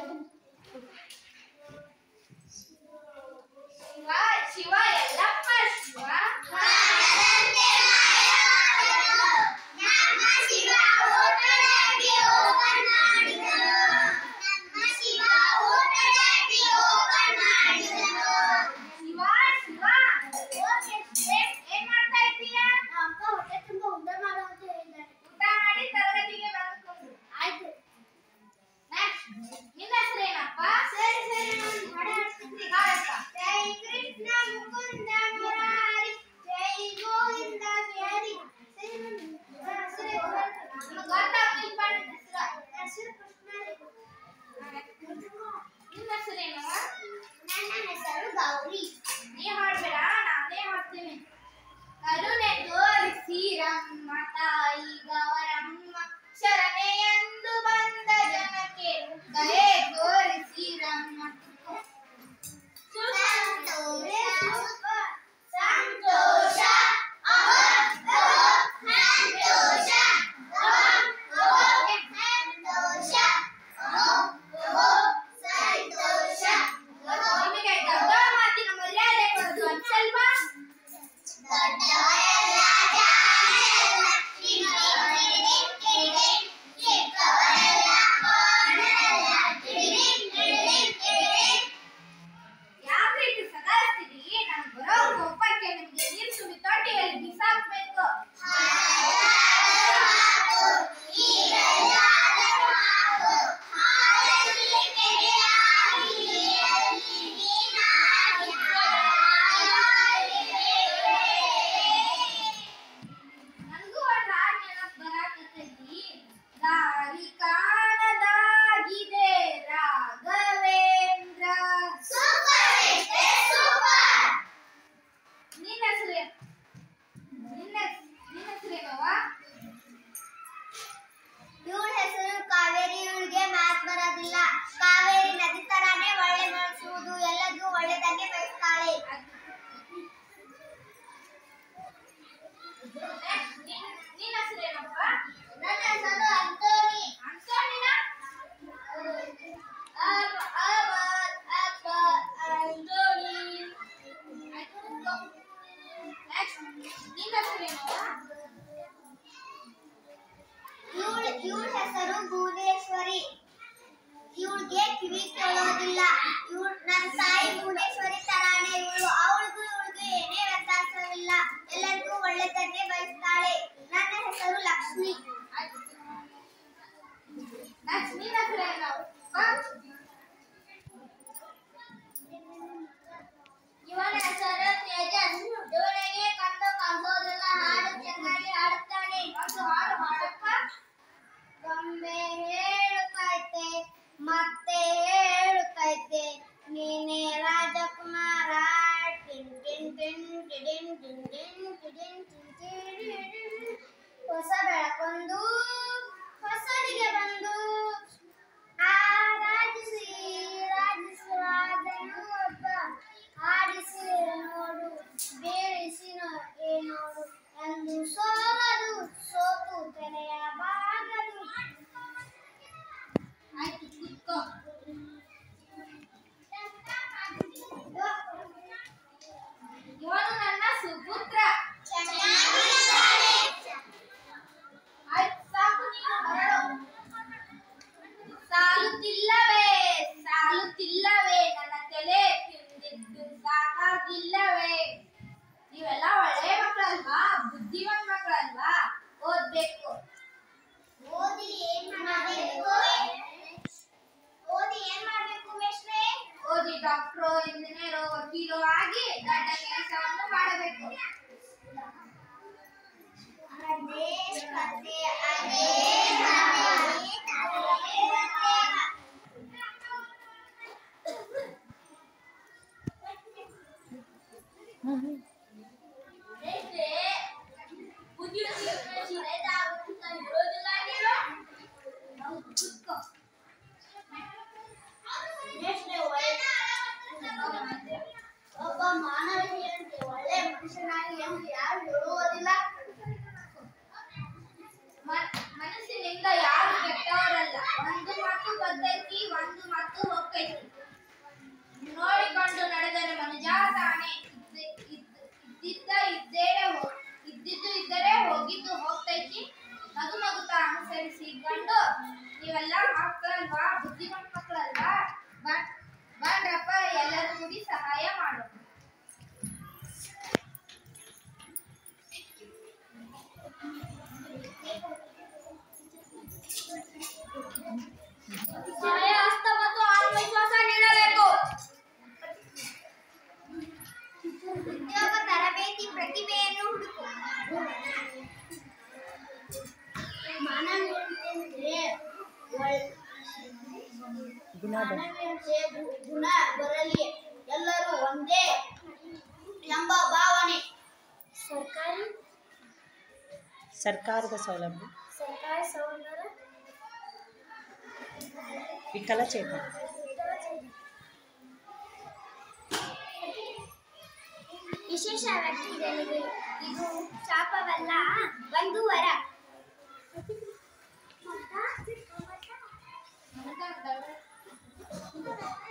ಶಿವ ಶಿವ ಎಲ್ಲಪ್ಪ ಶಿವ ಶಿವ ಶಿವ ಏನ್ ಏನ್ ಮಾಡ್ತಾ ಇದ್ದೀಯ ಊಟ ಮಾಡಿ ತರಗತಿಗೆ ಬಂದ್ಕೊಂಡು ಆಯ್ತು ನೆಕ್ಸ್ಟ್ ನಿನ್ನ ಹೆಸರೇನಪ್ಪ ಸರಿ ಸರಿ ನಾನು ಹಾಡು ಹಾಡ್ತಿದ್ದೀನಿ. ಹಾಡಪ್ಪ ಜೈ ಕೃಷ್ಣ ಮುಕುಂದ ಮುರಾರಿ ಜೈ ಗೋವಿಂದ ಬಿಹಾರಿ ಸರಿ ನಾನು ಹೆಸರೇ ನಿಮ್ಗ್ ಗೊತ್ತಾಗ್ಲಿಲ್ಲ ನಿನ್ನ ಹೆಸರು ಹೆಸರು ಕೃಷ್ಣ ನಿನ್ನ ಹೆಸರೇನು ನನ್ನ ಹೆಸರು ಗೌರಿ ನೀ ಹಾಡ್ಬೇಡ ನಾನೇ ಹಾಡ್ತೀನಿ ಕರುಣೆ ತೋರಿಸಿ ರಮ್ಮ ತಾಯಿ ಗೌರಮ್ಮ ಶರಣೆ ಎಂದು ಬಂದ ಜನಕ್ಕೆ ದಯೆ ತೋರಿಸಿ ರಮ್ಮ ಸಂತೋಷ ಸಂತೋಷ ಸಂತೋಷ ನಿಮಗೆ ದೊಡ್ಡ ಮಾತಿನ ಮರ್ಯಾದೆ ಕೊಡೋದು ಅನ್ಸಲ್ವಾ ಯಾಕೆ ಇಟ್ಟು ಸದಾಸ್ತೀರಿ ನಮ್ಗೆ ಬರೋ ಕೋಪಕ್ಕೆ ನಿಮ್ಗೆ ನೀರು ತುಂಬಿ ತೊಟ್ಟಿಯಲ್ಲಿ ಬಿಸಾಕ್ಬೇಕು ನನಗೂ ಒಂದು ಹಾಡು ನೆನಪು ಬರಾಕತ್ತೈತಿ ದಾರಿ ಕಾಣದಾಗಿದೆ ರಾಘವೇಂದ್ರ ನಿನ್ನ ಹೆಸರು ನಿನ್ನ ನಿನ್ನ ಹೆಸರೇನವ್ವ ಇವಳ ಹೆಸರು ಕಾವೇರಿ ಇವಳಿಗೆ ಮಾತ್ ಬರೋದಿಲ್ಲ ಕಾವೇರಿ ನದಿ ತರಾನೇ ಒಳ್ಳೆ ಮಾಡಿಸುವುದು ಎಲ್ಲದೂ ಒಳ್ಳೆದಾಗೆ ಬಯಸ್ತಾಳೆ Next, ನಿನ್ ನಿನ್ನ ಹೆಸರೇನಪ್ಪ ನನ್ನ ಹೆಸರು ಅಂತೋನಿ ಅನ್ಸೋಣಿನ ಅಬ್ಬ ಅಬ್ಬ ಅಬ್ಬ ಅಂತೋನಿ ಆಯ್ತು ಕೂತ್ಕೋ. Next, ನಿನ್ನ ಹೆಸರೇನವ್ವ ಇವಳ ಇವಳ ಹೆಸರು ಭುವನೇಶ್ವರಿ ಇವಳಿಗೆ ಕಿವಿ ಕೇಳೋದಿಲ್ಲ ಇವಳು ನನ್ನ ತಾಯಿ ಭುವನೇಶ್ವರಿ ತರಾನೇ ಇವಳು ಅವಳಿಗೂ ಇವಳಿಗೂ ಏನೇ ವ್ಯತ್ಯಾಸವಿಲ್ಲ ಎಲ್ಲರಿಗೂ ಒಳ್ಳೆದನ್ನೇ ಬಯಸ್ತಾಳೆ ನನ್ನ ಹೆಸರು ಲಕ್ಷ್ಮಿ ಆಯ್ತು. Next, ನಿನ್ನ ಹೆಸರೇನವ್ವ ಇವನ ಹೆಸರು ತೇಜಸ್ ಇವನಿಗೆ ಕಂಡು ಕಾಣಿಸೋದಿಲ್ಲ ಹಾಡು ಚೆನ್ನಾಗಿ ಹಾಡುತ್ತಾನೆ ಒಂದು ಹಾಡು ಹಾಡಪ್ಪ ಗೊಂಬೆ ಹೇಳುತ್ತೈತೆ ಮತ್ತೆ ಹೇಳುತ್ತೈತೆ ನೀನೇ ರಾಜಕುಮಾರ ಟಿನ್ ಟಿನ್ ಟಿನ್ ಟಿಡಿನ್ ಟಿನ್ ಟಿನ್ ಟಿಡಿನ್ ಟಿನ್ ಟಿಡಿನ್. ಹೊಸ ಬೆಳಕೊಂದು ಹೊಸದಿಗೆ ಬಂದು ಆರಾಧಿಸಿ ರಾಜಿಸಿ ರಾಜನು ಒಬ್ಬ ಆಡಿಸಿ ನೋಡು ಬೇರಿಸಿ ನೋ- ಏ ನೋಡು ಎಂದು ಸೋಲದು ಸೋತು ತೆರೆಯಬಾಗದು ಆಯ್ತು ಕೂತ್ಕೋ ಇವನು ನನ್ನ ಸುಪುತ್ರ ಆಯ್ತು ಸಾಕು ನೀನು ಹೊರಡು ಸಾಲುತ್ತಿಲ್ಲವೇ ಸಾಲುತ್ತಿಲ್ಲವೇ ನನ್ನ ತಲೆ ತಿಂದಿದ್ದು ಸಾಕಾಗಿಲ್ಲವೇ ನೀವೆಲ್ಲ ಒಳ್ಳೆ ಮಕ್ಕಳಲ್ವಾ ಬುದ್ಧಿವಂತ ಮಕ್ಕಳಲ್ವಾ ಓದ್ಬೇಕು ಓದಿ ಏನ್ ಮಾಡಬೇಕು ಓದಿ ಏನ್ ಮಾಡ್ಬೇಕು ಮೇಷ್ಟ್ರೆ ಓದಿ ಡಾಕ್ಟ್ರು ಇಂಜಿನಿಯರು ವಕೀಲು ಆಗಿ ದೊಡ್ಡ ಕೆಲಸವನ್ನು ಮಾಡಬೇಕು ಅದೇ ಕತೆ ಅದೇ ಕತೆ ಮೇಷ್ಟ್ರೆ ಒಳ್ಳೆ ಒಬ್ಬ ಮಾನವೀಯಂತೆ ಒಳ್ಳೆ ಮನುಷ್ಯನಾಗಿ ಎಂದು ಯಾರು ಹೇಳುವುದಿಲ್ಲ ಮ- ಮನಸ್ಸಿನಿಂದ ಯಾರು ಕೆಟ್ಟವರಲ್ಲ ಒಂದು ಮಾತು ಗೊತ್ತೈತಿ ಬಂದು ಮತ್ತು ಹೋಗ್ತೈತಿ ನೋಡಿಕೊಂಡು ನಡೆದರೆ ಮನುಜ ತಾನೆ ಇದ್ದ- ಇದ್ದ- ಇದ್ದಿದ್ದ ಇದ್ದೇನೆ ಹೋ- ಇದ್ದಿದ್ದು ಇದ್ದರೆ ಹೋಗಿದ್ದು ಹೋಗ್ತೈತಿ ನಗು ನಗುತ್ತಾ ಅನುಸರಿಸಿ ಗಂಡು ನೀವೆಲ್ಲ ಮಕ್ಕಳಲ್ವಾ ಬುದ್ಧಿವಂತ ಮಕ್ಕಳಲ್ವಾ ಬನ್- ಬನ್ರಪ್ಪ ಎಲ್ಲರೂ ಕೂಡಿ ಸಹಾಯ ಮಾಡೋಣ ಸಹಾಯ ಹಸ್ತ ಮತ್ತು ಆತ್ಮವಿಶ್ವಾಸ ನೀಡಬೇಕು ಉದ್ಯೋಗ ತರಬೇತಿ ಪ್ರತಿಭೆಯನ್ನು ಹುಡುಕು ಮಾನವೀಯತೆ ಒಳ್- ಮಾನವೀಯತೆ ಗು- ಗುಣ ಬರಲಿ ಎಲ್ಲರೂ ಒಂದೇ ಎಂಬ ಭಾವನೆ ಸರ್ಕಾರಿ ಸರ್ಕಾರದ ಸೌಲಭ್ಯ ಸರ್ಕಾರಿ ಸೌಲಭ್ಯ ವಿಕಲಚೇತನ ವಿಶೇಷ ವ್ಯಕ್ತಿಗಳಿಗೆ ಇದು ಶಾಪವಲ್ಲ ಒಂದು ವರ ಅಂತ